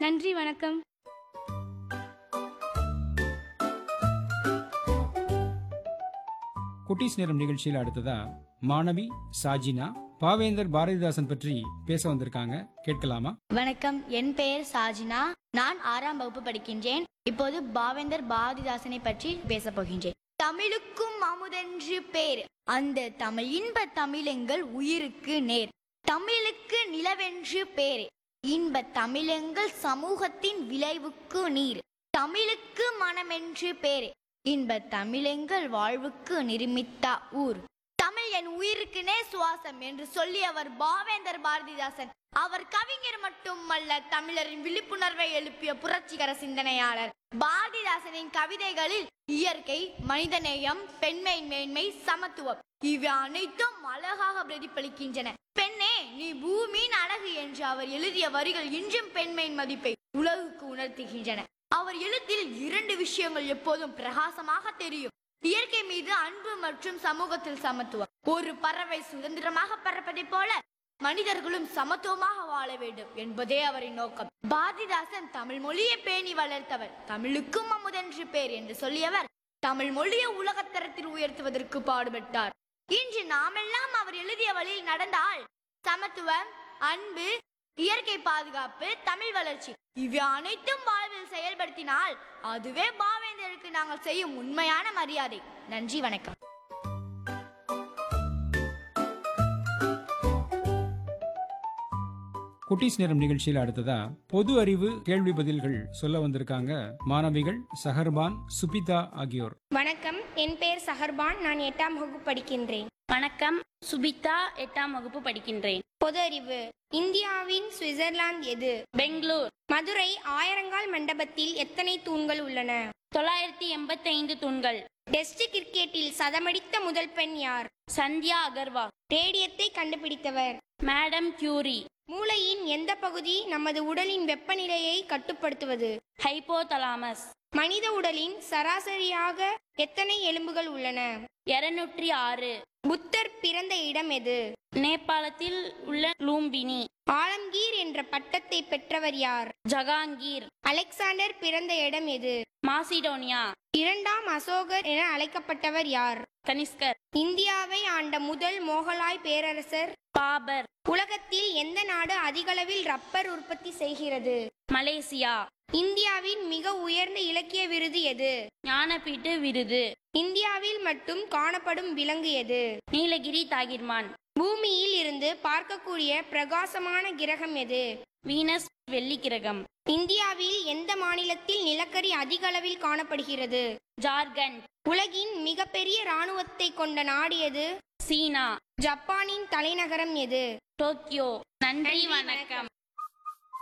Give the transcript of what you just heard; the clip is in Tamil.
நன்றி வணக்கம் குட்டீஸ் நேரம் நிகழ்ச்சியில் அடுத்ததா மாணவி சாஜினா பாவேந்தர் பாரதிதாசன் பற்றி பேச வந்திருக்காங்க கேட்கலாமா வணக்கம் என் பெயர் சாஜினா நான் ஆறாம் வகுப்பு படிக்கின்றேன் இப்போது பாவேந்தர் பாரதிதாசனை பற்றி பேசப் போகின்றேன் தமிழுக்கும் அமுதென்று பேர் அந்த தமிழ் இன்ப தமிழெங்கள் உயிருக்கு நேர் தமிழுக்கு நிலவென்று பேர் இன்ப தமிழெங்கள் சமூகத்தின் விளைவுக்கு நீர் தமிழுக்கு மனமென்று பேர் இன்ப தமிழெங்கள் வாழ்வுக்கு நிருமித்தா ஊர் தமிழ் என் உயிருக்குனே சுவாசம் என்று சொல்லியவர் பாவேந்தர் பாரதிதாசன் அவர் கவிஞர் மட்டுமல்ல தமிழரின் விழிப்புணர்வை எழுப்பிய புரட்சிகர சிந்தனையாளர் பாரதிதாசனின் கவிதைகளில் இயற்கை மனிதநேயம் பெண்மை மேன்மை சமத்துவம் இவை அனைத்தும் அழகாக பிரதிபலிக்கின்றன பெண்ணே நீ பூமியின் அழகு என்று அவர் எழுதிய வரிகள் இன்றும் பெண்மையின் மதிப்பை உலகுக்கு உணர்த்துகின்றன அவர் எழுத்தில் இரண்டு விஷயங்கள் எப்போதும் பிரகாசமாக தெரியும் இயற்கை மீது அன்பு மற்றும் சமூகத்தில் சமத்துவம் ஒரு பறவை சுதந்திரமாக பறப்பதைப் போல மனிதர்களும் சமத்துவமாக வாழ வேண்டும் என்பதே அவரின் நோக்கம் பாரதிதாசன் தமிழ் மொழியை பேணி வளர்த்தவர் தமிழுக்கும் அமுதென்று பேர் என்று சொல்லியவர் தமிழ் மொழியை உலகத்தரத்தில் உயர்த்துவதற்கு பாடுபட்டார் இன்று நாமெல்லாம் அவர் எழுதிய வழியில் நடந்தால் சமத்துவம் அன்பு இயற்கை பாதுகாப்பு தமிழ் வளர்ச்சி இவை அனைத்தும் வாழ்வில் செயல்படுத்தினால் அதுவே பாவேந்தருக்கு நாங்கள் செய்யும் உண்மையான மரியாதை நன்றி வணக்கம் குட்டீஸ் நேரம் நிகழ்ச்சியில் அடுத்ததா பொது அறிவு கேள்வி பதில்கள் சொல்ல வந்திருக்காங்க மாணவிகள் சஹர்பான் சுபிதா ஆகியோர் வணக்கம் என் பெயர் சஹர்பான் நான் எட்டாம் வகுப்பு படிக்கின்றேன் வணக்கம் சுபிதா எட்டாம் வகுப்பு படிக்கின்றேன் பொது அறிவு இந்தியாவின் சுவிட்சர்லாந்து எது பெங்களூர் மதுரை ஆயிரங்கால் மண்டபத்தில் எத்தனை தூண்கள் உள்ளன தொள்ளாயிரத்தி எண்பத்தி ஐந்து தூண்கள் டெஸ்ட் கிரிக்கெட்டில் சதமடித்த முதல் பெண் யார் சந்தியா அகர்வால் ரேடியத்தை கண்டுபிடித்தவர் மேடம் கியூரி மூளையின் எந்த பகுதி நமது உடலின் வெப்பநிலையை கட்டுப்படுத்துவது ஹைப்போதலாமஸ் மனித உடலின் சராசரியாக எத்தனை எலும்புகள் உள்ளன இருநூற்றி ஆறு புத்தர் பிறந்த இடம் எது நேபாளத்தில் உள்ள லூம்பினி ஆலம்கீர் என்ற பட்டத்தை பெற்றவர் யார் ஜகாங்கீர் அலெக்சாண்டர் பிறந்த இடம் எது மாசிடோனியா இரண்டாம் அசோகர் என அழைக்கப்பட்டவர் யார் கனிஷ்கர் இந்தியாவை ஆண்ட முதல் மோகலாய் பேரரசர் பாபர் உலகத்தில் எந்த நாடு அதிகளவில் ரப்பர் உற்பத்தி செய்கிறது மலேசியா இந்தியாவின் மிக உயர்ந்த இலக்கிய விருது எது ஞானபீட்டு விருது இந்தியாவில் மட்டும் காணப்படும் விலங்கு எது நீலகிரி தாகிர்மான் பூமியில் இருந்து பார்க்கக்கூடிய பிரகாசமான கிரகம் எது வீனஸ் வெள்ளி கிரகம் இந்தியாவில் எந்த மாநிலத்தில் நிலக்கரி அதிக அளவில் காணப்படுகிறது ஜார்க்கண்ட் உலகின் மிகப்பெரிய இராணுவத்தை கொண்ட நாடு எது சீனா ஜப்பானின் தலைநகரம் எது டோக்கியோ நன்றி வணக்கம்